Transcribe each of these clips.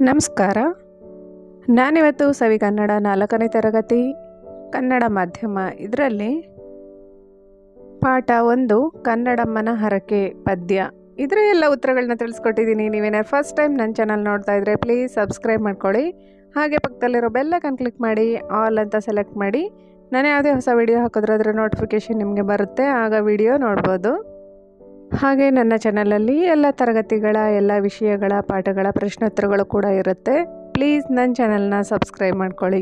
ನಮಸ್ಕಾರ ನಾನಿವತ್ತು ಸವಿ ಕನ್ನಡ ನಾಲ್ಕನೇ ತರಗತಿ ಕನ್ನಡ ಮಾಧ್ಯಮ ಇದರಲ್ಲಿ ಪಾಠ ಒಂದು ಕನ್ನಡಮ್ಮನ ಹರಕೆ ಪದ್ಯ ಇದರ ಎಲ್ಲ ಉತ್ತರಗಳನ್ನ ತಿಳಿಸ್ಕೊಟ್ಟಿದ್ದೀನಿ ನೀವೇನಾದ್ರು ಫಸ್ಟ್ ಟೈಮ್ ನನ್ನ ಚಾನಲ್ ನೋಡ್ತಾ ಇದ್ದರೆ ಪ್ಲೀಸ್ ಸಬ್ಸ್ಕ್ರೈಬ್ ಮಾಡ್ಕೊಳ್ಳಿ ಹಾಗೆ ಪಕ್ಕದಲ್ಲಿರೋ ಬೆಲ್ಲೈಕನ್ ಕ್ಲಿಕ್ ಮಾಡಿ ಆಲ್ ಅಂತ ಸೆಲೆಕ್ಟ್ ಮಾಡಿ ನಾನು ಯಾವುದೇ ಹೊಸ ವಿಡಿಯೋ ಹಾಕಿದ್ರೆ ಅದರ ನೋಟಿಫಿಕೇಷನ್ ನಿಮಗೆ ಬರುತ್ತೆ ಆಗ ವಿಡಿಯೋ ನೋಡ್ಬೋದು ಹಾಗೆ ನನ್ನ ಚಾನಲಲ್ಲಿ ಎಲ್ಲ ತರಗತಿಗಳ ಎಲ್ಲ ವಿಷಯಗಳ ಪಾಠಗಳ ಪ್ರಶ್ನೋತ್ತರಗಳು ಕೂಡ ಇರುತ್ತೆ ಪ್ಲೀಸ್ ನನ್ನ ಚಾನಲ್ನ ಸಬ್ಸ್ಕ್ರೈಬ್ ಮಾಡ್ಕೊಳ್ಳಿ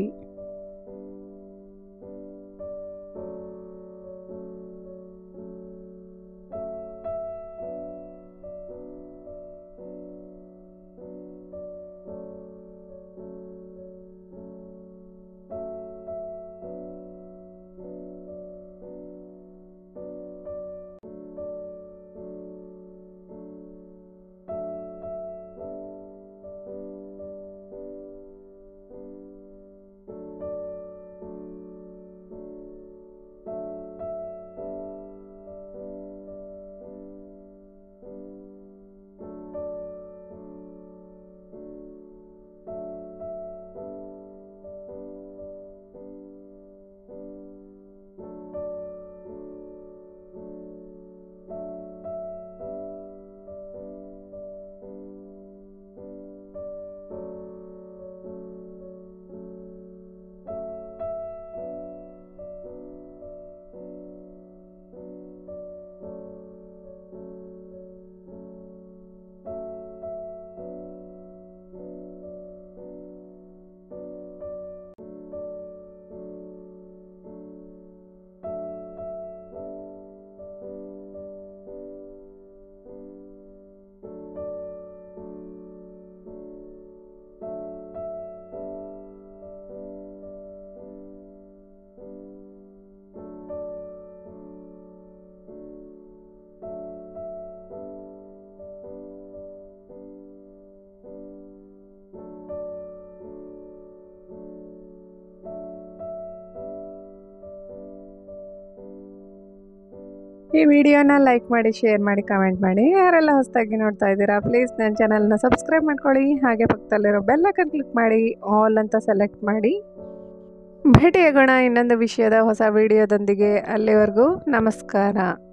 ಈ ವಿಡಿಯೋನ ಲೈಕ್ ಮಾಡಿ ಶೇರ್ ಮಾಡಿ ಕಮೆಂಟ್ ಮಾಡಿ ಯಾರೆಲ್ಲ ಹೊಸದಾಗಿ ನೋಡ್ತಾ ಇದ್ದೀರಾ ಪ್ಲೀಸ್ ನನ್ನ ಚಾನಲ್ನ ಸಬ್ಸ್ಕ್ರೈಬ್ ಮಾಡ್ಕೊಳ್ಳಿ ಹಾಗೆ ಪಕ್ಕದಲ್ಲಿರೋ ಬೆಲ್ಲೈಕನ್ ಕ್ಲಿಕ್ ಮಾಡಿ ಆಲ್ ಅಂತ ಸೆಲೆಕ್ಟ್ ಮಾಡಿ ಭೇಟಿಯಾಗೋಣ ಇನ್ನೊಂದು ವಿಷಯದ ಹೊಸ ವಿಡಿಯೋದೊಂದಿಗೆ ಅಲ್ಲಿವರೆಗೂ ನಮಸ್ಕಾರ